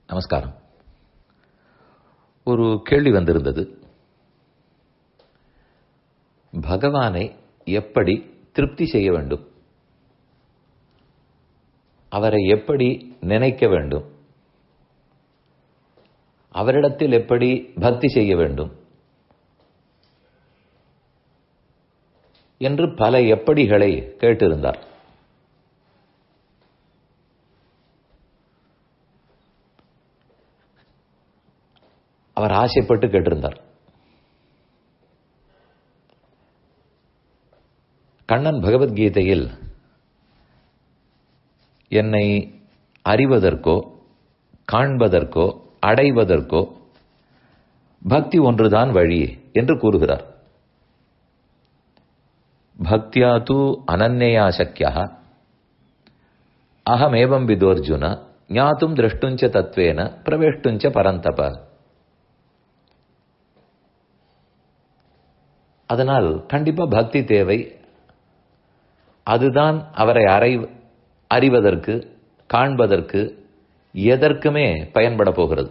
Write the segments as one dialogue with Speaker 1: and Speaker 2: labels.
Speaker 1: நமஸ்காரம் ஒரு கேள்வி வந்திருந்தது பகவானை எப்படி திருப்தி செய்ய வேண்டும் அவரை எப்படி நினைக்க வேண்டும் அவரிடத்தில் எப்படி பக்தி செய்ய வேண்டும் என்று பல எப்படிகளை கேட்டிருந்தார் அவர் ஆசைப்பட்டு கேட்டிருந்தார் கண்ணன் பகவத்கீதையில் என்னை அறிவதற்கோ காண்பதற்கோ அடைவதற்கோ பக்தி ஒன்றுதான் வழி என்று கூறுகிறார் பக்தியா தூ அனன்யா சக்கியா அகமேவம் விதோர்ஜுன ஞாத்தும் திரஷ்டுஞ்ச தத்வேன பிரவேஷ்டுஞ்ச பரந்தப அதனால் கண்டிப்பா பக்தி தேவை அதுதான் அவரை அறை அறிவதற்கு காண்பதற்கு எதற்குமே பயன்பட போகிறது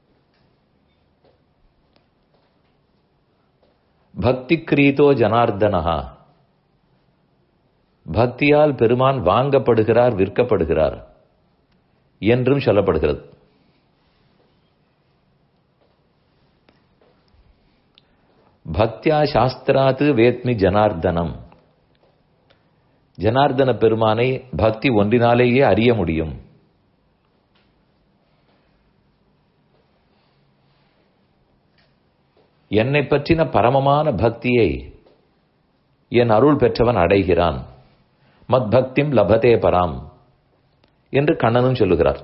Speaker 1: பக்தி கிரீதோ ஜனார்தனஹா பக்தியால் பெருமான் வாங்கப்படுகிறார் விற்கப்படுகிறார் என்றும் சொல்லப்படுகிறது பக்தியா சாஸ்திராத்து வேத்மி ஜனார்தனம் ஜனார்தன பெருமானை பக்தி ஒன்றினாலேயே அறிய முடியும் என்னை பற்றின பரமமான பக்தியை என் அருள் பெற்றவன் அடைகிறான் மத் பக்திம் லபதே பராம் என்று கண்ணனும் சொல்லுகிறார்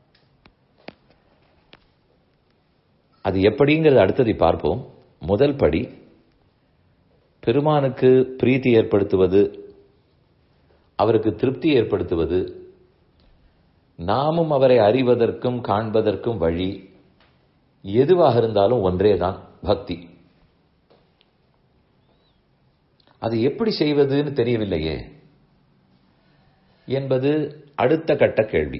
Speaker 1: அது எப்படிங்கிறது அடுத்ததை பார்ப்போம் முதல் படி பெருமானுக்கு பிரீத்தி ஏற்படுத்துவது அவருக்கு திருப்தி ஏற்படுத்துவது நாமும் அவரை அறிவதற்கும் காண்பதற்கும் வழி எதுவாக இருந்தாலும் ஒன்றேதான் பக்தி அது எப்படி செய்வதுன்னு தெரியவில்லையே என்பது அடுத்த கட்ட கேள்வி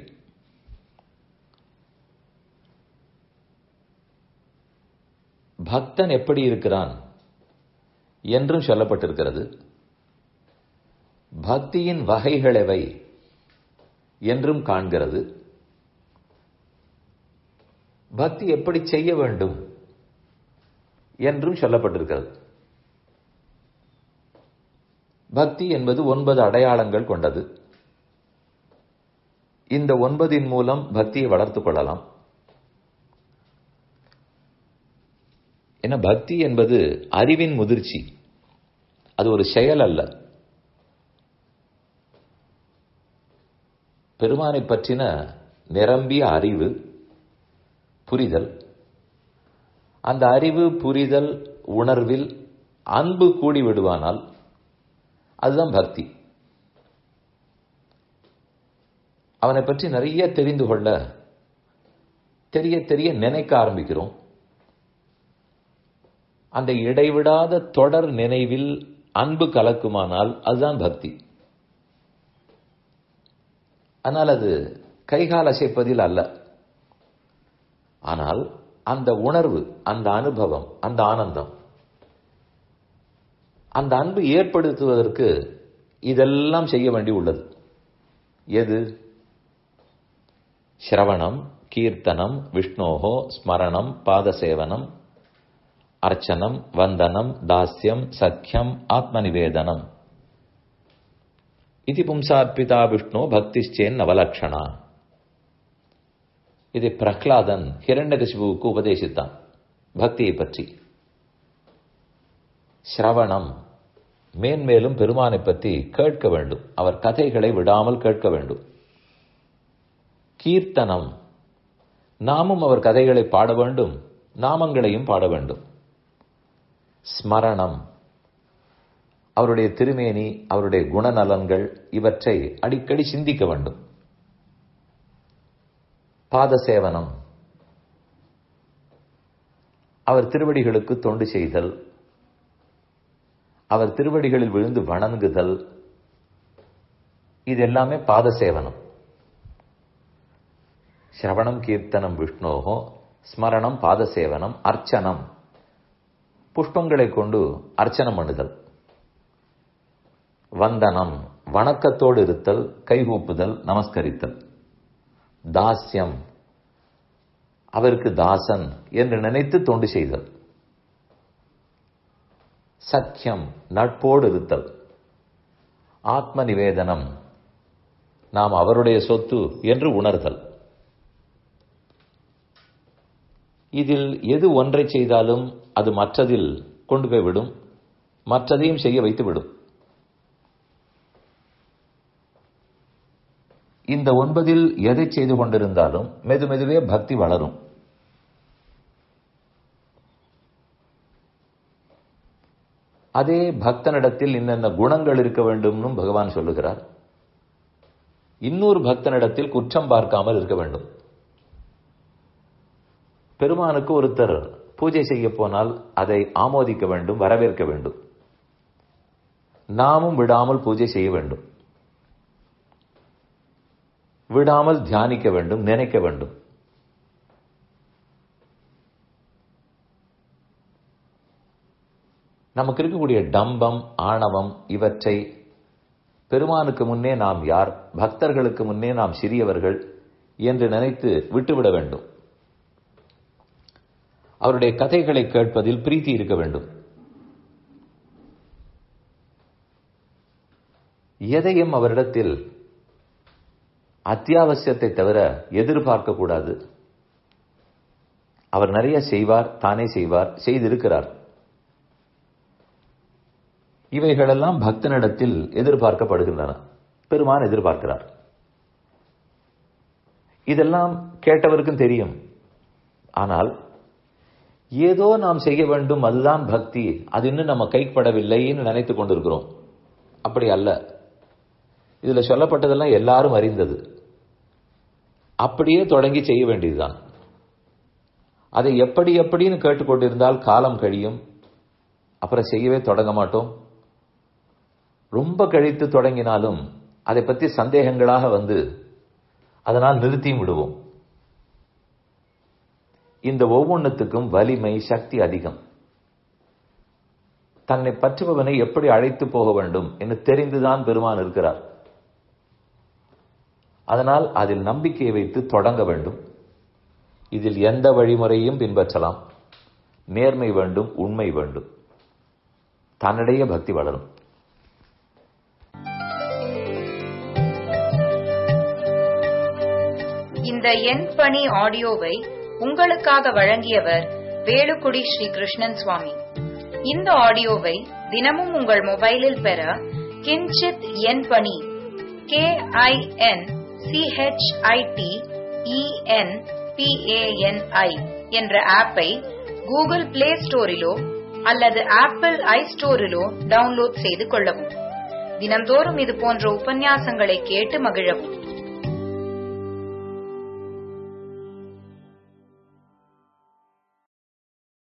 Speaker 1: பக்தன் எப்படி இருக்கிறான் என்றும் சொல்லப்பட்டிருக்கிறது பக்தியின் வகைகள் எவை என்றும் காண்கிறது பக்தி எப்படி செய்ய வேண்டும் என்றும் சொல்லப்பட்டிருக்கிறது பக்தி என்பது ஒன்பது அடையாளங்கள் கொண்டது இந்த ஒன்பதின் மூலம் பக்தியை வளர்த்துக் கொள்ளலாம் என பக்தி என்பது அறிவின் முதிர்ச்சி அது ஒரு செயல் அல்ல பெருமானை பற்றின நிரம்பிய அறிவு புரிதல் அந்த அறிவு புரிதல் உணர்வில் அன்பு கூடி விடுவானால் அதுதான் பக்தி அவனை பற்றி நிறைய தெரிந்து கொள்ள தெரிய தெரிய நினைக்க ஆரம்பிக்கிறோம் அந்த இடைவிடாத தொடர் நினைவில் அன்பு கலக்குமானால் அதுதான் பக்தி ஆனால் அது கைகால் அசைப்பதில் அல்ல ஆனால் அந்த உணர்வு அந்த அனுபவம் அந்த ஆனந்தம் அந்த அன்பு ஏற்படுத்துவதற்கு இதெல்லாம் செய்ய வேண்டி உள்ளது எது சிரவணம் கீர்த்தனம் விஷ்ணோகோ ஸ்மரணம் பாதசேவனம் அர்ச்சனம் வந்தனம் தாஸ்யம் சக்கியம் ஆத்மநிவேதனம் இது பும்சார்பிதா விஷ்ணு பக்திச்சேன் நவலட்சணா இதை பிரஹ்லாதன் ஹிரண்யகசிபுவுக்கு உபதேசித்தான் பக்தியை பற்றி சிரவணம் மேன்மேலும் பெருமானை பற்றி கேட்க வேண்டும் அவர் கதைகளை விடாமல் கேட்க வேண்டும் கீர்த்தனம் நாமும் அவர் கதைகளை பாட வேண்டும் நாமங்களையும் பாட வேண்டும் ஸ்மரணம் அவருடைய திருமேனி அவருடைய குணநலன்கள் இவற்றை அடிக்கடி சிந்திக்க வேண்டும் பாதசேவனம் அவர் திருவடிகளுக்கு தொண்டு செய்தல் அவர் திருவடிகளில் விழுந்து வணங்குதல் இது எல்லாமே பாதசேவனம் சிரவணம் கீர்த்தனம் விஷ்ணோகோ ஸ்மரணம் பாதசேவனம் அர்ச்சனம் புஷ்பங்களை கொண்டு அர்ச்சனம் பண்ணுதல் வந்தனம் வணக்கத்தோடு இருத்தல் கைகூப்புதல் நமஸ்கரித்தல் தாஸ்யம் அவருக்கு தாசன் என்று நினைத்து தொண்டு செய்தல் சக்கியம் நட்போடு இருத்தல் ஆத்ம நிவேதனம் நாம் அவருடைய சொத்து என்று உணர்தல் இதில் எது ஒன்றை செய்தாலும் அது மற்றதில் கொண்டு போய் விடும் மற்றதையும் செய்ய வைத்து விடும் இந்த ஒன்பதில் எதை செய்து கொண்டிருந்தாலும் மெது மெதுவே பக்தி வளரும் அதே பக்தனிடத்தில் இன்னென்ன குணங்கள் இருக்க வேண்டும்னு பகவான் சொல்லுகிறார் இன்னொரு பக்தனிடத்தில் குற்றம் பார்க்காமல் இருக்க வேண்டும் பெருமானுக்கு ஒருத்தர் பூஜை செய்ய போனால் அதை ஆமோதிக்க வேண்டும் வரவேற்க வேண்டும் நாமும் விடாமல் பூஜை செய்ய வேண்டும் விடாமல் தியானிக்க வேண்டும் நினைக்க வேண்டும் நமக்கு இருக்கக்கூடிய டம்பம் ஆணவம் இவற்றை பெருமானுக்கு முன்னே நாம் யார் பக்தர்களுக்கு முன்னே நாம் சிறியவர்கள் என்று நினைத்து விட்டுவிட வேண்டும் அவருடைய கதைகளை கேட்பதில் பிரீத்தி இருக்க வேண்டும் எதையும் அவரிடத்தில் அத்தியாவசியத்தை தவிர எதிர்பார்க்க கூடாது அவர் நிறைய செய்வார் தானே செய்வார் செய்திருக்கிறார் இவைகளெல்லாம் பக்தனிடத்தில் எதிர்பார்க்கப்படுகின்றன பெருமான் எதிர்பார்க்கிறார் இதெல்லாம் கேட்டவருக்கும் தெரியும் ஆனால் ஏதோ நாம் செய்ய வேண்டும் அதுதான் பக்தி அது இன்னும் நம்ம கைப்படவில்லைன்னு நினைத்துக் கொண்டிருக்கிறோம் அப்படி அல்ல இதுல சொல்லப்பட்டதெல்லாம் எல்லாரும் அறிந்தது அப்படியே தொடங்கி செய்ய வேண்டியதுதான் அதை எப்படி எப்படின்னு கேட்டுக்கொண்டிருந்தால் காலம் கழியும் அப்புறம் செய்யவே தொடங்க மாட்டோம் ரொம்ப கழித்து தொடங்கினாலும் அதை பற்றி சந்தேகங்களாக வந்து அதனால் நிறுத்தியும் விடுவோம் இந்த ஒவ்வொன்றுத்துக்கும் வலிமை சக்தி அதிகம் தன்னை பற்றுபவனை எப்படி அழைத்து போக வேண்டும் என்று தெரிந்துதான் பெருமான் இருக்கிறார் அதனால் அதில் நம்பிக்கையை வைத்து தொடங்க வேண்டும் இதில் எந்த வழிமுறையும் பின்பற்றலாம் நேர்மை வேண்டும் உண்மை வேண்டும் தன்னிடையே பக்தி வளரும்
Speaker 2: இந்த எண் பணி ஆடியோவை உங்களுக்காக வழங்கியவர் வேலுக்குடி ஸ்ரீ கிருஷ்ணன் சுவாமி இந்த ஆடியோவை தினமும் உங்கள் மொபைலில் பெற கிஞ்சித் எண் பணி கே ஐ என் சிஹெச்ஐடி இஎன் பிஏஎன்ஐ என்ற ஆப்பை கூகுள் பிளே ஸ்டோரிலோ அல்லது ஆப்பிள் ஐ ஸ்டோரிலோ டவுன்லோட் செய்து கொள்ளவும் தினந்தோறும் இது போன்ற உபன்யாசங்களை கேட்டு மகிழவும்